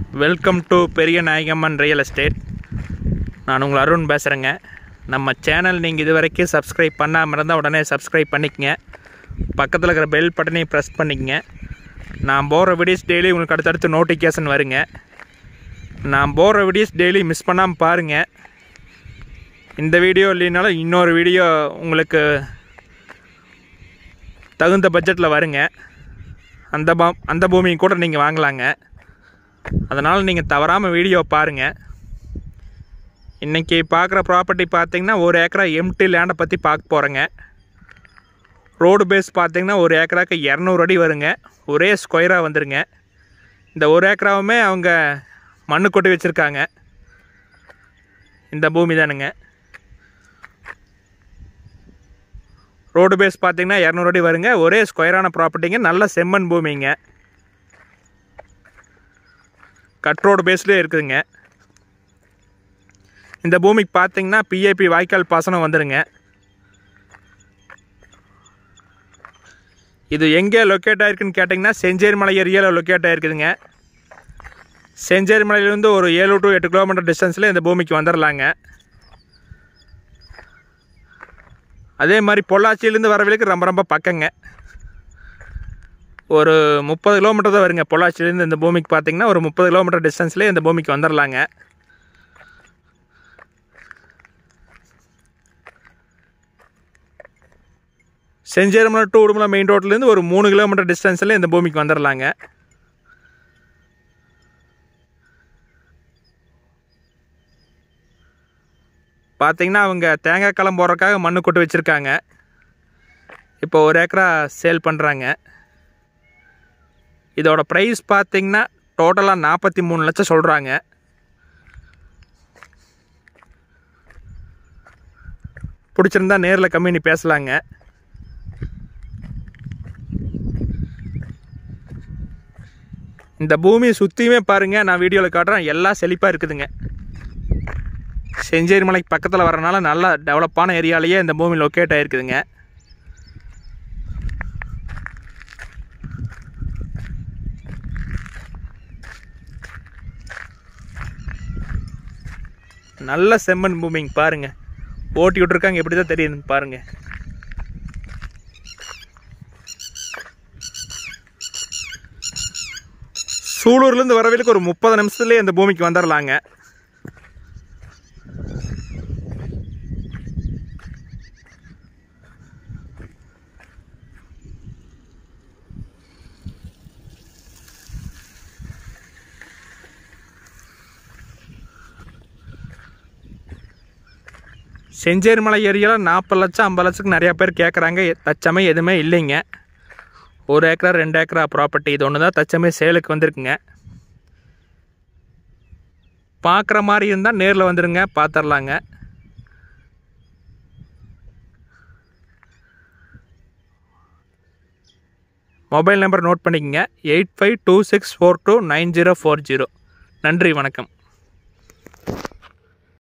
welcome to பெரிய நாயகம்மன் real estate நான் உங்கள் அருண் பேசுகிறேங்க நம்ம சேனல் நீங்கள் இது வரைக்கும் சப்ஸ்கிரைப் பண்ணாமல் இருந்தால் உடனே சப்ஸ்கிரைப் பண்ணிக்கங்க பக்கத்தில் இருக்கிற பெல் பட்டனையும் ப்ரெஸ் பண்ணிக்கங்க நான் போகிற வீடியோஸ் டெய்லி உங்களுக்கு அடுத்தடுத்து நோட்டிஃபிகேஷன் வருங்க நான் போகிற வீடியோஸ் டெய்லி மிஸ் பண்ணாமல் பாருங்கள் இந்த வீடியோ இல்லைனாலும் இன்னொரு வீடியோ உங்களுக்கு தகுந்த பட்ஜெட்டில் வருங்க அந்த பா அந்த பூமியும் கூட நீங்கள் வாங்கலாங்க அதனால் நீங்கள் தவறாமல் வீடியோ பாருங்கள் இன்றைக்கி பார்க்குற ப்ராப்பர்ட்டி பார்த்தீங்கன்னா ஒரு ஏக்கரா எம்டி லேண்டை பற்றி பார்க்க போகிறேங்க ரோடு பேஸ் பார்த்தீங்கன்னா ஒரு ஏக்கராக்கு இரநூறு அடி வருங்க ஒரே ஸ்கொயராக வந்துருங்க இந்த ஒரு ஏக்கராவுமே அவங்க மண்ணு கொட்டி வச்சுருக்காங்க இந்த பூமி தானுங்க ரோடு பேஸ் பார்த்தீங்கன்னா இரநூறு அடி வருங்க ஒரே ஸ்கொயரான ப்ராப்பர்ட்டிங்க நல்ல செம்மண் பூமிங்க கட் ரோடு பேஸ்லேயே இருக்குதுங்க இந்த பூமிக்கு பார்த்தீங்கன்னா பிஏபி வாய்க்கால் பாசனம் வந்துடுங்க இது எங்கே லொக்கேட் ஆகிருக்குன்னு கேட்டிங்கன்னா செஞ்சேரிமலை ஏரியாவில் லொக்கேட் ஆகிருக்குதுங்க செஞ்சேரிமலையிலேருந்து ஒரு ஏழு டு எட்டு கிலோமீட்டர் டிஸ்டன்ஸில் இந்த பூமிக்கு வந்துடலாங்க அதே மாதிரி பொள்ளாச்சியிலேருந்து வரவழைக்கு ரொம்ப ரொம்ப பக்கங்க ஒரு முப்பது கிலோமீட்டர் தான் வருங்க பொள்ளாச்சியிலேருந்து இந்த பூமிக்கு பார்த்தீங்கன்னா ஒரு முப்பது கிலோமீட்டர் டிஸ்டன்ஸ்லேயே இந்த பூமிக்கு வந்துடலாங்க செஞ்சேரிமலை டு உடுமலை மெயின் ரோட்லேருந்து ஒரு மூணு கிலோமீட்டர் டிஸ்டன்ஸில் இந்த பூமிக்கு வந்துடலாங்க பார்த்தீங்கன்னா அவங்க தேங்காய் களம் போடுறதுக்காக மண்ணு கொட்டு வச்சுருக்காங்க இப்போ ஒரு ஏக்கரா சேல் பண்ணுறாங்க இதோட ப்ரைஸ் பார்த்தீங்கன்னா டோட்டலாக நாற்பத்தி மூணு லட்சம் சொல்கிறாங்க பிடிச்சிருந்தா நேரில் கம்மி பேசலாங்க இந்த பூமியை சுற்றியுமே பாருங்கள் நான் வீடியோவில் காட்டுறேன் எல்லாம் செழிப்பாக இருக்குதுங்க செஞ்சேரி மலைக்கு பக்கத்தில் வரனால நல்லா டெவலப்பான ஏரியாலேயே இந்த பூமி லொக்கேட் ஆகிருக்குதுங்க நல்ல செம்மண் பூமிங்க பாருங்க ஓட்டி விட்ருக்காங்க எப்படி தான் தெரியுதுன்னு பாருங்க சூலூர்லேருந்து வரவேலுக்கு ஒரு முப்பது நிமிஷத்துலேயே இந்த பூமிக்கு வந்துடலாங்க செஞ்சேரி மலை ஏரியாவில் நாற்பது லட்சம் ஐம்பது லட்சத்துக்கு நிறையா பேர் கேட்குறாங்க தச்சமே எதுவுமே இல்லைங்க ஒரு ஏக்கரா ரெண்டு ஏக்கரா ப்ராப்பர்ட்டி இது ஒன்று தான் தச்சமே சேலுக்கு வந்திருக்குங்க பார்க்குற மாதிரி இருந்தால் நேரில் வந்துடுங்க பார்த்துடலாங்க மொபைல் நம்பர் நோட் பண்ணிக்கங்க eight five two six four two nine zero four zero நன்றி வணக்கம்